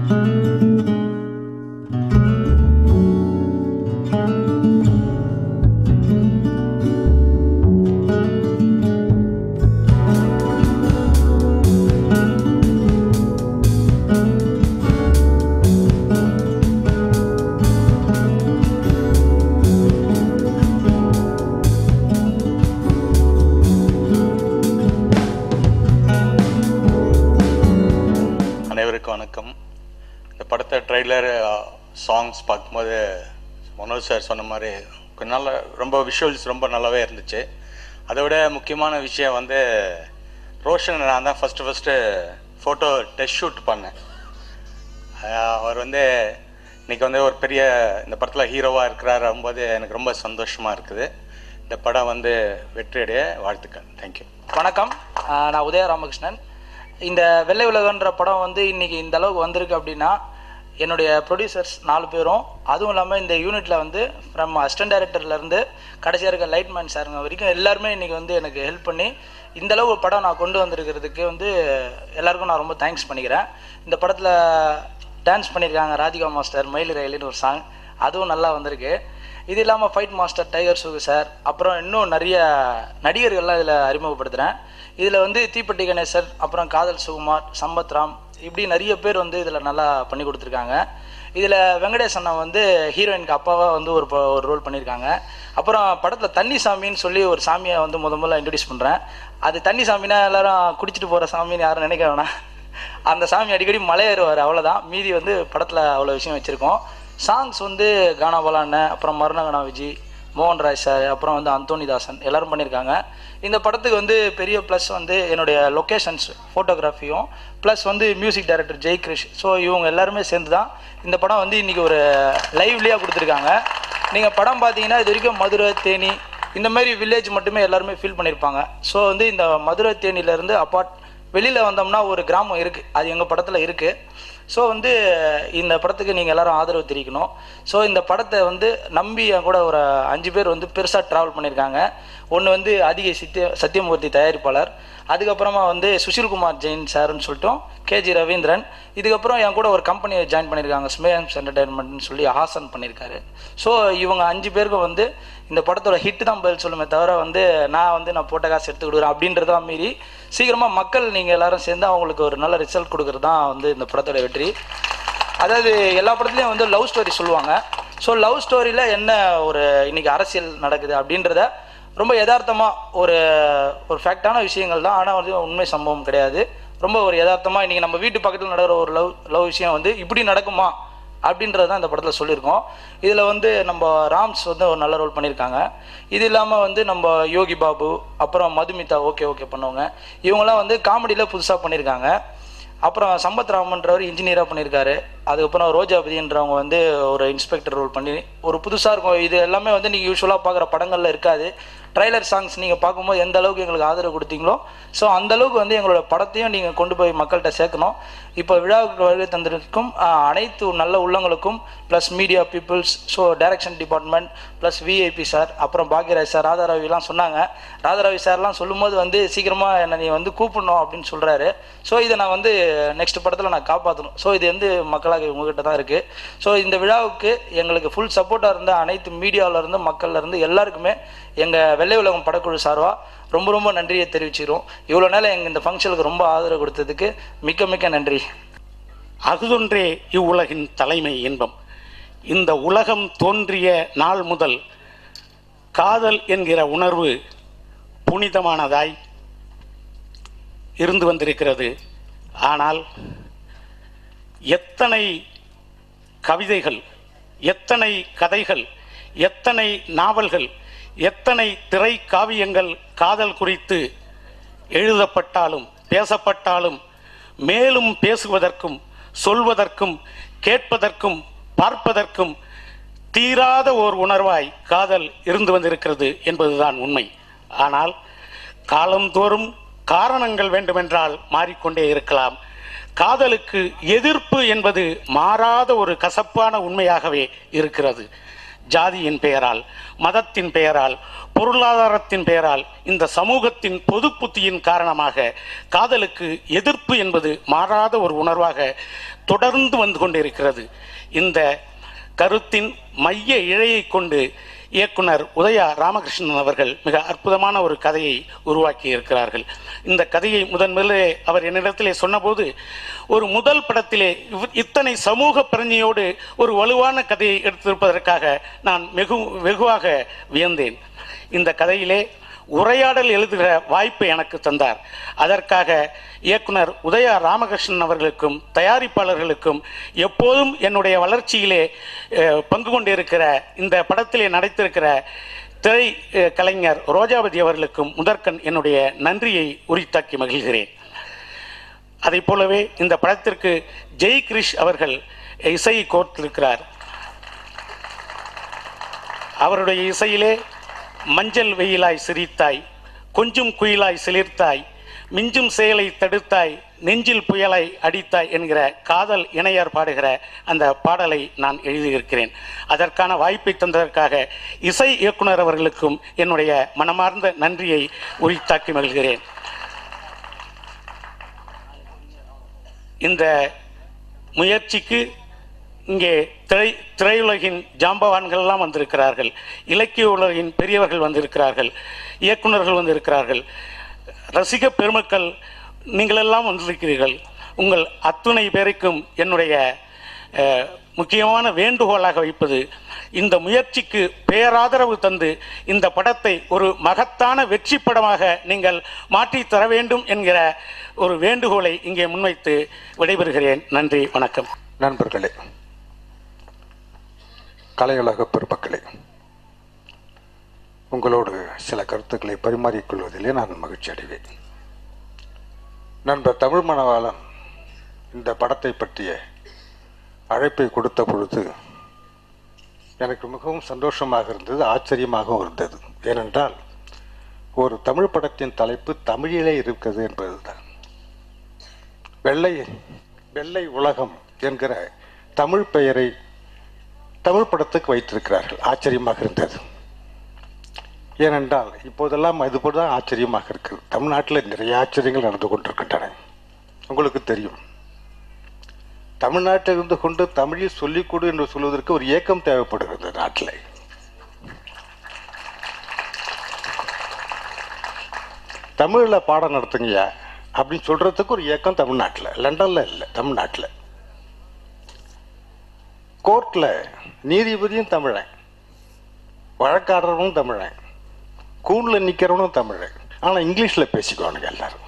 அனைவருக்கும் வணக்கம் இந்த படத்தை ட்ரெய்லர் சாங்ஸ் பார்க்கும்போது மனோஜ் சார் சொன்ன மாதிரி கொஞ்ச நாள் ரொம்ப விஷுவல்ஸ் ரொம்ப நல்லாவே இருந்துச்சு அதை விட முக்கியமான விஷயம் வந்து ரோஷன் நான் தான் first first photo test shoot பண்ணேன் அஹ் அவர் வந்து இன்னைக்கு வந்து ஒரு பெரிய இந்த படத்தில் ஹீரோவாக இருக்கிறாரு போது எனக்கு ரொம்ப சந்தோஷமாக இருக்குது இந்த படம் வந்து வெற்றியடைய வாழ்த்துக்கள் தேங்க்யூ வணக்கம் ஆஹ் நான் உதய ராமகிருஷ்ணன் இந்த வெள்ளை உலகன்ற படம் வந்து இன்னைக்கு இந்த அளவுக்கு வந்திருக்கு அப்படின்னா என்னுடைய ப்ரொடியூசர்ஸ் நாலு பேரும் அதுவும் இல்லாமல் இந்த யூனிட்டில் வந்து ஃப்ரம் அசிஸ்டன்ட் டைரக்டர்லேருந்து கடைசியாக இருக்க லைட்மேன் சாருங்க வரைக்கும் எல்லாருமே இன்றைக்கி வந்து எனக்கு ஹெல்ப் பண்ணி இந்த அளவு ஒரு படம் நான் கொண்டு வந்திருக்கிறதுக்கு வந்து எல்லாருக்கும் நான் ரொம்ப தேங்க்ஸ் பண்ணிக்கிறேன் இந்த படத்தில் டான்ஸ் பண்ணியிருக்காங்க ராதிகா மாஸ்டர் மயில் ரயிலின்னு ஒரு சாங் அதுவும் நல்லா வந்திருக்கு இது இல்லாமல் fight master Tiger Suku sir அப்புறம் இன்னும் நிறைய நடிகர்கள்லாம் இதில் அறிமுகப்படுத்துகிறேன் இதில் வந்து தீப்பெட்டி கணேசன் அப்புறம் காதல் சுகுமார் சம்பத் ராம் இப்படி நிறைய பேர் வந்து இதில் நல்லா பண்ணி கொடுத்துருக்காங்க இதில் வெங்கடேஷ் அண்ணா வந்து ஹீரோயினுக்கு அப்பாவாக வந்து ஒரு ப- ஒரு ரோல் பண்ணியிருக்காங்க அப்புறம் படத்தில் தண்ணி சாமின்னு சொல்லி ஒரு சாமியை வந்து முத முதல்ல இன்ட்ரடியூஸ் பண்ணுறேன் அது தண்ணி சாமினா எல்லாரும் குடிச்சிட்டு போகிற சாமின்னு யாரும் நினைக்க வேணாம் அந்த சாமி அடிக்கடி மலை ஏறுவார் அவ்வளோதான் மீதி வந்து படத்தில் அவ்வளோ விஷயம் வச்சுருக்கோம் சாங்ஸ் வந்து கானாபாலா அண்ணன் அப்புறம் மருணகணா விஜி மோகன் ராய் சார் அப்புறம் வந்து அந்தோனிதாசன் எல்லாரும் பண்ணியிருக்காங்க இந்த படத்துக்கு வந்து பெரிய ப்ளஸ் வந்து என்னுடைய லொக்கேஷன்ஸ் ஃபோட்டோகிராஃபியும் ப்ளஸ் வந்து music director Jai Krish so இவங்க எல்லாருமே சேர்ந்து தான் இந்த படம் வந்து இன்றைக்கி ஒரு லைவ்லியாக கொடுத்துருக்காங்க நீங்கள் படம் பார்த்தீங்கன்னா இது வரைக்கும் மதுரை தேனி இந்த மாதிரி வில்லேஜ் மட்டுமே எல்லாருமே ஃபீல் பண்ணியிருப்பாங்க ஸோ வந்து இந்த மதுரை தேனியிலேருந்து அப்பார்ட் வெளியில் வந்தோம்னா ஒரு கிராமம் இருக்குது அது எங்கள் படத்தில் இருக்குது ஸோ வந்து இந்த படத்துக்கு நீங்கள் எல்லாரும் ஆதரவு தெரிவிக்கணும் ஸோ இந்த படத்தை வந்து நம்பி என் கூட ஒரு அஞ்சு பேர் வந்து பெருசாக ட்ராவல் பண்ணியிருக்காங்க ஒன்று வந்து அதிக சத்திய சத்தியமூர்த்தி தயாரிப்பாளர் அதுக்கப்புறமா வந்து சுஷில்குமார் ஜெயின் சார்னு சொல்லிட்டோம் கேஜி ரவீந்திரன் இதுக்கப்புறம் என் கூட ஒரு கம்பெனியை ஜாயின் பண்ணியிருக்காங்க ஸ்மேம்ஸ் என்டர்டைன்மெண்ட்னு சொல்லி ஹாசன் பண்ணியிருக்காரு ஸோ இவங்க அஞ்சு பேருக்கும் வந்து இந்த படத்தோட ஹிட் தான் பதில் சொல்லுமே தவிர வந்து நான் வந்து நான் போட்ட காசு எடுத்து கொடுக்குறேன் அப்படின்றதா மீறி சீக்கிரமாக மக்கள் நீங்கள் எல்லாரும் சேர்ந்து அவங்களுக்கு ஒரு நல்ல ரிசல்ட் கொடுக்குறது தான் வந்து இந்த படத்தோட வெற்றி அதாவது எல்லா படத்துலையும் வந்து லவ் ஸ்டோரி சொல்லுவாங்க ஸோ லவ் ஸ்டோரியில் என்ன ஒரு இன்னைக்கு அரசியல் நடக்குது அப்படின்றத ரொம்ப யதார்த்தமாக ஒரு ஒரு ஃபேக்டான விஷயங்கள் தான் ஆனால் வந்து உண்மை சம்பவம் கிடையாது ரொம்ப ஒரு யதார்த்தமாக இன்றைக்கி நம்ம வீட்டு பக்கத்தில் நடக்கிற ஒரு லவ் லவ் விஷயம் வந்து இப்படி நடக்குமா அப்படின்றது தான் இந்த படத்தில் சொல்லியிருக்கோம் இதில் வந்து நம்ம ராம்ஸ் வந்து ஒரு நல்ல ரோல் பண்ணியிருக்காங்க இது இல்லாமல் வந்து நம்ம யோகி பாபு அப்புறம் மதுமிதா ஓகே ஓகே பண்ணுவாங்க இவங்கெல்லாம் வந்து காமெடியில் புதுசாக பண்ணியிருக்காங்க அப்புறம் சம்பத் ராமன்றவர் இன்ஜினியராக பண்ணியிருக்காரு அதுக்கப்புறம் ரோஜாபதின்றவங்க வந்து ஒரு இன்ஸ்பெக்டர் ரோல் பண்ணி ஒரு புதுசாக இருக்கும் இது எல்லாமே வந்து நீங்கள் யூஸ்வலாக பார்க்குற படங்களில் இருக்காது ட்ரைலர் சாங்ஸ் நீங்கள் பார்க்கும்போது எந்த அளவுக்கு எங்களுக்கு ஆதரவு கொடுத்தீங்களோ ஸோ அந்த அளவுக்கு வந்து எங்களோட படத்தையும் நீங்கள் கொண்டு போய் மக்கள்கிட்ட சேர்க்கணும் இப்போ விழாவுக்கு வருகை தந்திருக்கும் ஆஹ், அனைத்து நல்ல உள்ளங்களுக்கும் plus media peoples so direction department plus VIP sir அப்புறம் பாக்யராஜ் சார் ராதாரவிலாம் சொன்னாங்க ராதாரவி சார்லாம் சொல்லும்போது வந்து சீக்கிரமாக என்னை நீ வந்து கூப்பிடணும் அப்படின்னு சொல்கிறாரு ஸோ இதை நான் வந்து நெக்ஸ்ட் படத்தில் நான் காப்பாற்றணும் ஸோ இது வந்து மக்களாக உங்ககிட்ட தான் இருக்குது ஸோ இந்த விழாவுக்கு எங்களுக்கு ஃபுல் சப்போர்ட்டாக இருந்த அனைத்து மீடியாவில் இருந்து மக்கள்ல இருந்து எல்லாருக்குமே எங்கள் வெள்ளை உலகம் படக்குழு சார்பாக ரொம்ப ரொம்ப நன்றியை தெரிவிச்சுக்கிறோம் இவ்வளோ நேரம் எங்கள் இந்த ஃபங்க்ஷனுக்கு ரொம்ப ஆதரவு கொடுத்ததுக்கு மிக்க மிக்க நன்றி அகுதொன்றே இவ்வுலகின் தலைமை இன்பம் இந்த உலகம் தோன்றிய நாள் முதல் காதல் என்கிற உணர்வு புனிதமானதாய் இருந்து வந்திருக்கிறது ஆனால் எத்தனை கவிதைகள் எத்தனை கதைகள் எத்தனை நாவல்கள் எத்தனை திரை காவியங்கள் காதல் குறித்து எழுதப்பட்டாலும் பேசப்பட்டாலும் மேலும் பேசுவதற்கும் சொல்வதற்கும் கேட்பதற்கும் பார்ப்பதற்கும் தீராத ஓர் உணர்வாய் காதல் இருந்து வந்திருக்கிறது என்பதுதான் உண்மை ஆனால் காலந்தோறும் காரணங்கள் வேண்டுமென்றால் மாறிக்கொண்டே இருக்கலாம் காதலுக்கு எதிர்ப்பு என்பது மாறாத ஒரு கசப்பான உண்மையாகவே இருக்கிறது ஜாதியின் பெயரால் மதத்தின் பெயரால் பொருளாதாரத்தின் பெயரால் இந்த சமூகத்தின் பொது புத்தியின் காரணமாக காதலுக்கு எதிர்ப்பு என்பது மாறாத ஒரு உணர்வாக தொடர்ந்து வந்து கொண்டிருக்கிறது இந்த கருத்தின் மைய இழையை கொண்டு இயக்குனர் உதயா ராமகிருஷ்ணன் அவர்கள் மிக அற்புதமான ஒரு கதையை உருவாக்கி இருக்கிறார்கள் இந்த கதையை முதன் முதலே அவர் என்னிடத்திலே சொன்னபோது ஒரு முதல் படத்திலே இவ்- இத்தனை சமூக பிரஞ்சையோடு ஒரு வலுவான கதையை எடுத்திருப்பதற்காக நான் வெகு வெகுவாக வியந்தேன் இந்த கதையிலே உரையாடல் எழுதுகிற வாய்ப்பை எனக்கு தந்தார் அதற்காக இயக்குனர் உதயா ராமகிருஷ்ணன் அவர்களுக்கும் தயாரிப்பாளர்களுக்கும் எப்போதும் என்னுடைய வளர்ச்சியிலே அஹ், பங்கு கொண்டிருக்கிற இந்த படத்திலே நடித்திருக்கிற திரை அஹ், கலைஞர் ரோஜாவதி அவர்களுக்கும் முதற்கண் என்னுடைய நன்றியை உரித்தாக்கி மகிழ்கிறேன் அதைப் போலவே இந்த படத்திற்கு ஜெய் கிரிஷ் அவர்கள் இசையை கோர்த்திருக்கிறார் அவருடைய இசையிலே மஞ்சள் வெயிலாய் சிரித்தாய் கொஞ்சம் குயிலாய் சிலிர்த்தாய் மிஞ்சும் செயலை தடுத்தாய் நெஞ்சில் புயலை அடித்தாய் என்கிற காதல் இணையர் பாடுகிற அந்த பாடலை நான் எழுதியிருக்கிறேன் அதற்கான வாய்ப்பை தந்ததற்காக இசை இயக்குனர் அவர்களுக்கும் என்னுடைய மனமார்ந்த நன்றியை உரித்தாக்கி மகிழ்கிறேன் இந்த முயற்சிக்கு இங்கே திரை திரையுலகின் ஜாம்பவான்கள் எல்லாம் வந்திருக்கிறார்கள் இலக்கிய உலகின் பெரியவர்கள் வந்திருக்கிறார்கள் இயக்குனர்கள் வந்திருக்கிறார்கள் ரசிக பெருமக்கள் நீங்களெல்லாம் வந்திருக்கிறீர்கள் உங்கள் அத்துணை பேருக்கும் என்னுடைய அஹ், முக்கியமான வேண்டுகோளாக வைப்பது இந்த முயற்சிக்கு பேராதரவு தந்து இந்த படத்தை ஒரு மகத்தான வெற்றி படமாக நீங்கள் மாற்றித் தர வேண்டும் என்கிற ஒரு வேண்டுகோளை இங்கே முன்வைத்து விடைபெறுகிறேன் நன்றி வணக்கம் நண்பர்களே கலையுலக பெருமக்களே உங்களோடு சில கருத்துக்களை பரிமாறிக்கொள்வதிலே நான் மகிழ்ச்சி அடைவேன் நண்பர் தமிழ் மணவாளன் இந்த படத்தை பற்றிய அழைப்பை கொடுத்த பொழுது எனக்கு மிகவும் சந்தோஷமாக இருந்தது ஆச்சரியமாகவும் இருந்தது ஏனென்றால் ஒரு தமிழ் படத்தின் தலைப்பு தமிழிலே இருக்கிறது என்பதுதான் வெள்ளை வெள்ளை உலகம் என்கிற தமிழ் பெயரை தமிழ் படத்துக்கு வைத்திருக்கிறார்கள் ஆச்சரியமாக இருந்தது ஏனென்றால் இப்போதெல்லாம் இதுபோல் தான் ஆச்சரியமாக இருக்குது தமிழ்நாட்டில் நிறைய ஆச்சரியங்கள் நடந்து கொண்டிருக்கின்றன உங்களுக்கு தெரியும் தமிழ்நாட்டில் இருந்து கொண்டு தமிழில் சொல்லிக் கொடு என்று சொல்வதற்கு ஒரு ஏக்கம் தேவைப்படுகிறது இந்த நாட்டில் தமிழில் பாடம் நடத்துங்கய்யா அப்படின்னு சொல்றதுக்கு ஒரு ஏக்கம் தமிழ்நாட்டில் லண்டன்ல இல்லை தமிழ்நாட்டில் கோர்ட்டில் நீதிபதியும் தமிழன் வழக்காடுறவனும் தமிழன் கூண்டில் நிற்கிறவனும் தமிழன் ஆனால் இங்கிலீஷில் பேசிக்குவானுங்க எல்லாரும்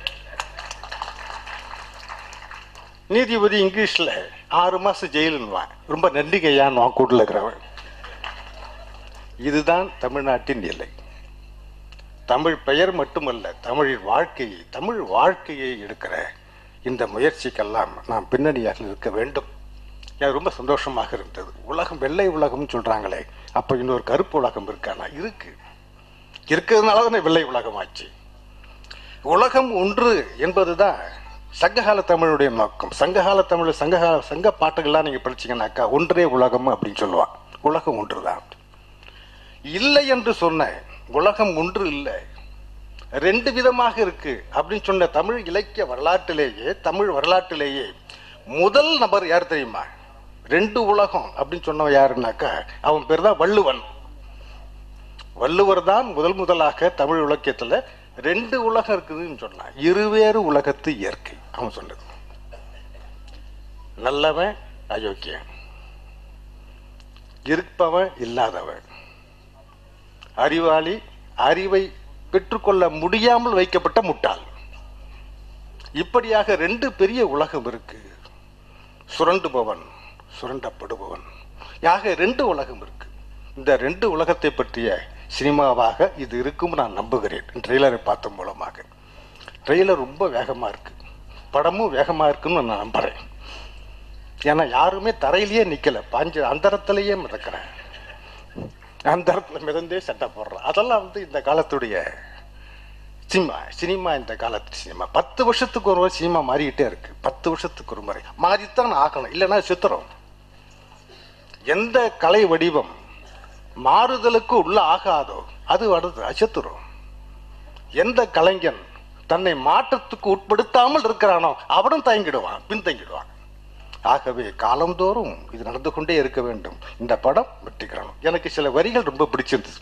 நீதிபதி இங்கிலீஷில் ஆறு மாதம் ஜெயிலுன்னுவான் ரொம்ப நன்றிகையான்வான் கூண்டில் இருக்கிறவன் இதுதான் தமிழ்நாட்டின் நிலை தமிழ் பெயர் மட்டுமல்ல தமிழின் வாழ்க்கையை தமிழ் வாழ்க்கையை எடுக்கிற இந்த முயற்சிக்கெல்லாம் நாம் பின்னணியாக இருக்க வேண்டும் எனக்கு ரொம்ப சந்தோஷமாக இருந்தது உலகம் வெள்ளை உலகம்னு சொல்றாங்களே அப்போ இன்னொரு கருப்பு உலகம் இருக்கானா இருக்கு இருக்கிறதுனால தானே வெள்ளை உலகம் ஆச்சு உலகம் ஒன்று என்பதுதான் சங்ககால தமிழுடைய நோக்கம் சங்ககால தமிழ் சங்ககால சங்க பாட்டுகள்லாம் நீங்க படிச்சீங்கன்னாக்கா ஒன்றே உலகம் அப்படின்னு சொல்லுவான் உலகம் ஒன்றுதான் இல்லை என்று சொன்ன உலகம் ஒன்று இல்லை ரெண்டு விதமாக இருக்கு அப்படின்னு சொன்ன தமிழ் இலக்கிய வரலாற்றிலேயே தமிழ் வரலாற்றிலேயே முதல் நபர் யார் தெரியுமா ரெண்டு உலகம் அப்படின்னு சொன்னவன் யாருன்னாக்கா அவன் பேர் தான் வள்ளுவன் வள்ளுவர் தான் முதல் முதலாக தமிழ் இலக்கியத்துல ரெண்டு உலகம் இருக்குதுன்னு சொன்னான் இருவேறு உலகத்து இயற்கை அவன் சொன்னது நல்லவன் அயோக்கியன் இருப்பவன் இல்லாதவன் அறிவாளி அறிவை பெற்றுக்கொள்ள முடியாமல் வைக்கப்பட்ட முட்டாள் இப்படியாக ரெண்டு பெரிய உலகம் இருக்கு சுரண்டுபவன் சுரண்டப்படுபவன் யாக ரெண்டு உலகம் இருக்கு இந்த ரெண்டு உலகத்தை பற்றிய சினிமாவாக இது இருக்கும் நான் நம்புகிறேன் ட்ரெய்லரை பார்த்த மூலமாக ட்ரெய்லர் ரொம்ப வேகமா இருக்கு படமும் வேகமா இருக்குன்னு நான் நம்புறேன் ஏன்னா யாருமே தரையிலேயே நிக்கல பாஞ்சு அந்தரத்திலேயே மிதக்கிறேன் அந்த இடத்துல மிதந்தே சட்டை போடுறான் அதெல்லாம் வந்து இந்த காலத்துடைய சினிமா சினிமா இந்த காலத்து சினிமா பத்து வருஷத்துக்கு ஒரு முறை சினிமா மாறிக்கிட்டே இருக்கு பத்து வருஷத்துக்கு ஒரு முறை மாறித்தான் ஆகணும் இல்லைன்னா சித்திரம் எந்த கலை வடிவம் மாறுதலுக்கு உள்ள ஆகாதோ அது அடுத்து அசத்துரும் எந்த கலைஞன் தன்னை மாற்றத்துக்கு உட்படுத்தாமல் இருக்கிறானோ அவனும் தயங்கிடுவான் பின்தங்கிடுவான் ஆகவே காலந்தோறும் இது நடந்து கொண்டே இருக்க வேண்டும் இந்த படம் வெற்றிக்கிறணும் எனக்கு சில வரிகள் ரொம்ப பிடிச்சிருந்தது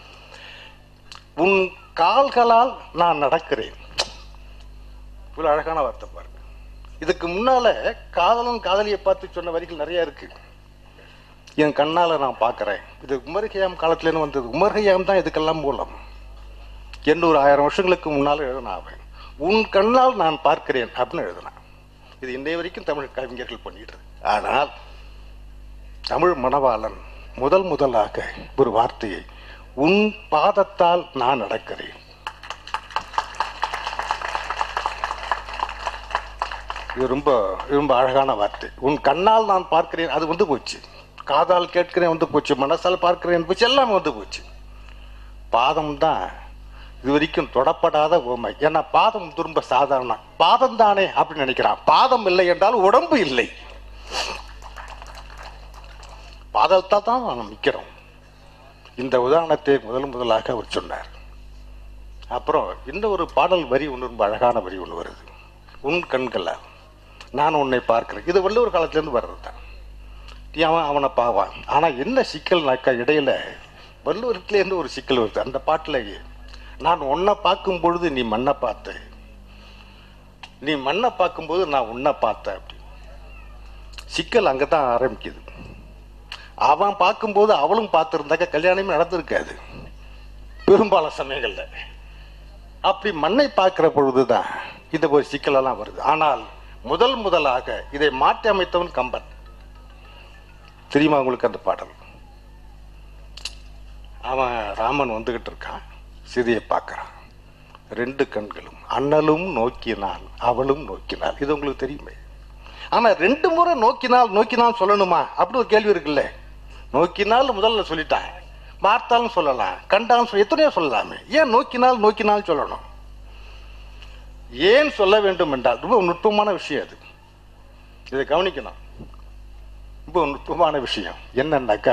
உன் கால்களால் நான் நடக்கிறேன் இவ்வளவு அழகான வார்த்தை பாருங்க இதுக்கு முன்னால காதலன் காதலியை பார்த்து சொன்ன வரிகள் நிறைய இருக்கு என் கண்ணால நான் பார்க்கறேன் இது உமர் ஹியாம் காலத்துலேருந்து வந்தது உமர் ஹியாம் தான் இதுக்கெல்லாம் மூலம் எண்ணூறு ஆயிரம் வருஷங்களுக்கு முன்னால் எழுதின அவன் உன் கண்ணால் நான் பார்க்கிறேன் அப்படின்னு எழுதினான் இது இன்றைய வரைக்கும் தமிழ் கவிஞர்கள் பண்ணிட்டு இருக்கு. ஆனால் தமிழ் மணவாளன் முதல் முதலாக ஒரு வார்த்தையை உன் பாதத்தால் நான் நடக்கிறேன் இது ரொம்ப ரொம்ப அழகான வார்த்தை உன் கண்ணால் நான் பார்க்கிறேன் அது வந்து போச்சு காதால் கேட்கிறேன் வந்து போச்சு மனசால் பார்க்கிறேன் போச்சு எல்லாம் வந்து போச்சு பாதம் தான் இது வரைக்கும் தொடப்படாத உண்மை ஏன்னா பாதம் திரும்ப சாதாரணம் பாதம் தானே அப்படின்னு நினைக்கிறான் பாதம் இல்லை என்றால் உடம்பு இல்லை பாதத்தால் தான் நாம் நிற்கிறோம் இந்த உதாரணத்தை முதல் முதலாக அவர் சொன்னார் அப்புறம் இன்னும் ஒரு பாடல் வரி ஒன்று ரொம்ப அழகான வரி ஒன்று வருது உன் கண்களால் நான் உன்னை பார்க்கிறேன் இது வள்ளுவர் காலத்திலேருந்து வர்றது தான் நீ அவன் அவனை பாவான் ஆனால் என்ன சிக்கல்னாக்கா இடையில வள்ளுவரத்துலேருந்து ஒரு சிக்கல் வருது அந்த பாட்டிலேயே நான் உன்னை பார்க்கும் பொழுது நீ மண்ணை பார்த்த நீ மண்ணை பார்க்கும்போது நான் உன்னை பார்த்தேன் அப்படி சிக்கல் அங்கே தான் ஆரம்பிக்குது அவன் பார்க்கும்போது அவளும் பார்த்துருந்தாக்க கல்யாணமே நடந்திருக்காது பெரும்பாலான சமயங்கள்ல அப்படி மண்ணை பார்க்கிற பொழுதுதான் இந்த ஒரு சிக்கலெல்லாம் வருது ஆனால் முதல் முதலாக இதை மாற்றி அமைத்தவன் கம்பன் தெரியுமா உங்களுக்கு அந்த பாடல் அவன் ராமன் வந்துகிட்டு இருக்கான் சீதையை பார்க்கறான் ரெண்டு கண்களும் அண்ணலும் நோக்கினாள் அவளும் நோக்கினாள் இது உங்களுக்கு தெரியுமே ஆனா ரெண்டு முறை நோக்கினால் நோக்கினால் சொல்லணுமா அப்படி ஒரு கேள்வி இருக்குல்ல நோக்கினால் முதல்ல சொல்லிட்டான் பார்த்தாலும் சொல்லலாம் கண்டாலும் சொல்ல எத்தனையோ சொல்லலாமே ஏன் நோக்கினால் நோக்கினால் சொல்லணும் ஏன் சொல்ல வேண்டும் என்றால் ரொம்ப நுட்பமான விஷயம் அது இதை கவனிக்கணும் ரொம்ப நுட்பமான விஷயம் என்னன்னாக்கா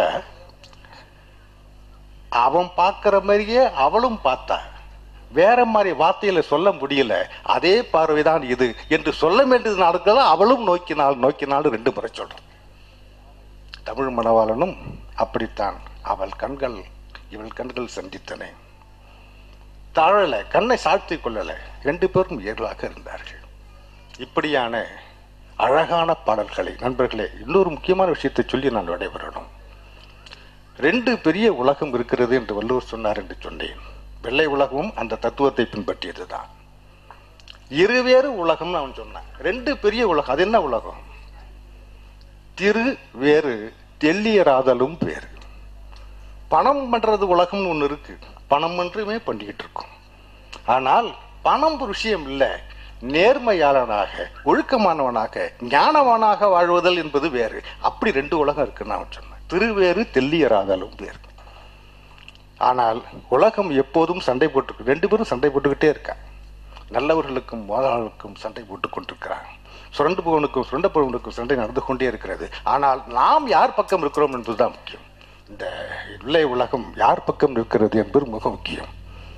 அவன் பார்க்குற மாதிரியே அவளும் பார்த்தா வேற மாதிரி வார்த்தையில சொல்ல முடியல அதே பார்வைதான் இது என்று சொல்ல வேண்டியது நடக்கிறத அவளும் நோக்கினாள் நோக்கினாள் ரெண்டு முறை சொல்றான் தமிழ் மணவாளனும் அப்படித்தான் அவள் கண்கள் இவள் கண்கள் சந்தித்தன தாழல கண்ணை சாழ்த்தி கொள்ளல ரெண்டு பேரும் இயல்பாக இருந்தார்கள் இப்படியான அழகான பாடல்களை நண்பர்களே இன்னொரு முக்கியமான விஷயத்தை சொல்லி நான் விடைபெறணும் ரெண்டு பெரிய உலகம் இருக்கிறது என்று வள்ளுவர் சொன்னார் என்று சொன்னேன் வெள்ளை உலகமும் அந்த தத்துவத்தை பின்பற்றியதுதான் இருவேறு உலகம்னு அவன் சொன்னான் ரெண்டு பெரிய உலகம் அது என்ன உலகம் திரு வேறு தெல்லியராதலும் வேறு பணம் பண்றது உலகம்னு ஒன்று இருக்கு பணம் மட்டுமே பண்ணிக்கிட்டு இருக்கோம் ஆனால் பணம் ஒரு விஷயம் இல்லை நேர்மையாளனாக ஒழுக்கமானவனாக ஞானவானாக வாழ்வதல் என்பது வேறு அப்படி ரெண்டு உலகம் இருக்குன்னு அவன் சொன்னான் திருவேறு தெல்லியராதலும் வேறு ஆனால் உலகம் எப்போதும் சண்டை போட்டு ரெண்டு பேரும் சண்டை போட்டுக்கிட்டே இருக்கா நல்லவர்களுக்கும் மோதல்களுக்கும் சண்டை போட்டுக் கொண்டிருக்கிறான் சுரண்டு போவனுக்கும் சுரண்ட போவனுக்கும் சண்டை நடந்து கொண்டே இருக்கிறது ஆனால் நாம் யார் பக்கம் இருக்கிறோம் என்பதுதான் முக்கியம் இந்த இல்லை உலகம் யார் பக்கம் இருக்கிறது என்பது மிக முக்கியம்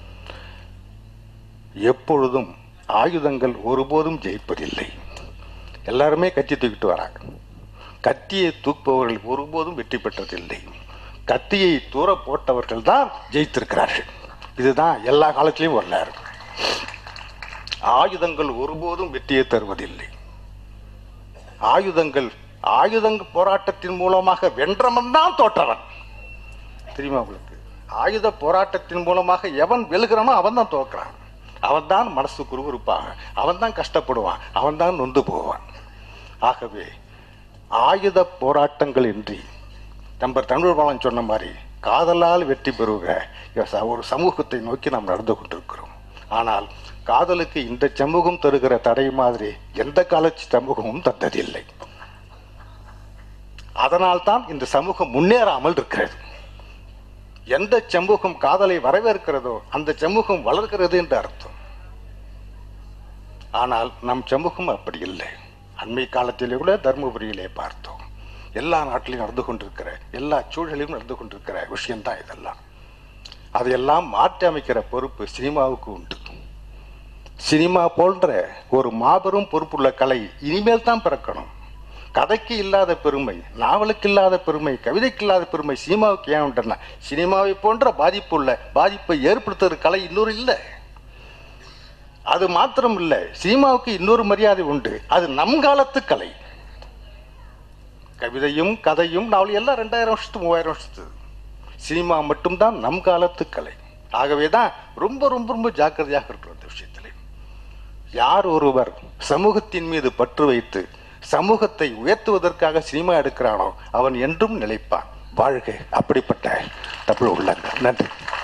எப்பொழுதும் ஆயுதங்கள் ஒருபோதும் ஜெயிப்பதில்லை எல்லாருமே கத்தி தூக்கிட்டு வராங்க கத்தியை தூக்குபவர்கள் ஒருபோதும் வெற்றி பெற்றதில்லை கத்தியை தூர போட்டவர்கள் தான் ஜெயித்திருக்கிறார்கள் இதுதான் எல்லா காலத்திலையும் வரலாறு ஆயுதங்கள் ஒருபோதும் வெற்றியை தருவதில்லை ஆயுதங்கள் ஆயுதங்க போராட்டத்தின் மூலமாக வென்றவன் தான் தோற்றவன் தெரியுமா உங்களுக்கு ஆயுத போராட்டத்தின் மூலமாக எவன் வெல்கிறானோ அவன் தான் தோற்கிறான் அவன் தான் மனசு குறுகுறுப்பாக அவன் தான் கஷ்டப்படுவான் அவன் தான் நொந்து போவான் ஆகவே ஆயுத போராட்டங்கள் இன்றி நம்ம தமிழ் பாலன் சொன்ன மாதிரி காதலால் வெற்றி பெறுக ஒரு சமூகத்தை நோக்கி நாம் நடந்து கொண்டிருக்கிறோம் ஆனால் காதலுக்கு இந்த சமூகம் தருகிற தடை மாதிரி எந்த கால சமூகமும் தந்ததில்லை அதனால் தான் இந்த சமூகம் முன்னேறாமல் இருக்கிறது எந்த சமூகம் காதலை வரவேற்கிறதோ அந்த சமூகம் வளர்கிறது என்று அர்த்தம் ஆனால் நம் சமூகம் அப்படி இல்லை அண்மை காலத்திலே கூட தருமபுரியிலே பார்த்தோம் எல்லா நாட்டிலையும் நடந்து கொண்டிருக்கிற எல்லா சூழலிலும் நடந்து கொண்டிருக்கிற விஷயம்தான் இதெல்லாம் அதையெல்லாம் மாற்றி அமைக்கிற பொறுப்பு சினிமாவுக்கு உண்டு சினிமா போன்ற ஒரு மாபெரும் பொறுப்புள்ள கலை இனிமேல் தான் பிறக்கணும் கதைக்கு இல்லாத பெருமை நாவலுக்கு இல்லாத பெருமை கவிதைக்கு இல்லாத பெருமை சினிமாவுக்கு ஏன் உண்டுன்னா சினிமாவை போன்ற பாதிப்பு உள்ள பாதிப்பை ஏற்படுத்துகிற கலை இன்னொரு இல்லை அது மாத்திரம் இல்லை சினிமாவுக்கு இன்னொரு மரியாதை உண்டு அது நம் காலத்து கலை கவிதையும் கதையும் நாவல் எல்லாம் ரெண்டாயிரம் வருஷத்து மூவாயிரம் வருஷத்து சினிமா மட்டும்தான் நம் காலத்து கலை ஆகவே தான் ரொம்ப ரொம்ப ரொம்ப ஜாக்கிரதையாக இருக்கிற இந்த விஷயத்தில் யார் ஒருவர் சமூகத்தின் மீது பற்று வைத்து சமூகத்தை உயர்த்துவதற்காக சினிமா எடுக்கிறானோ அவன் என்றும் நிலைப்பான் வாழ்க அப்படிப்பட்ட தமிழ் உள்ளங்கள் நன்றி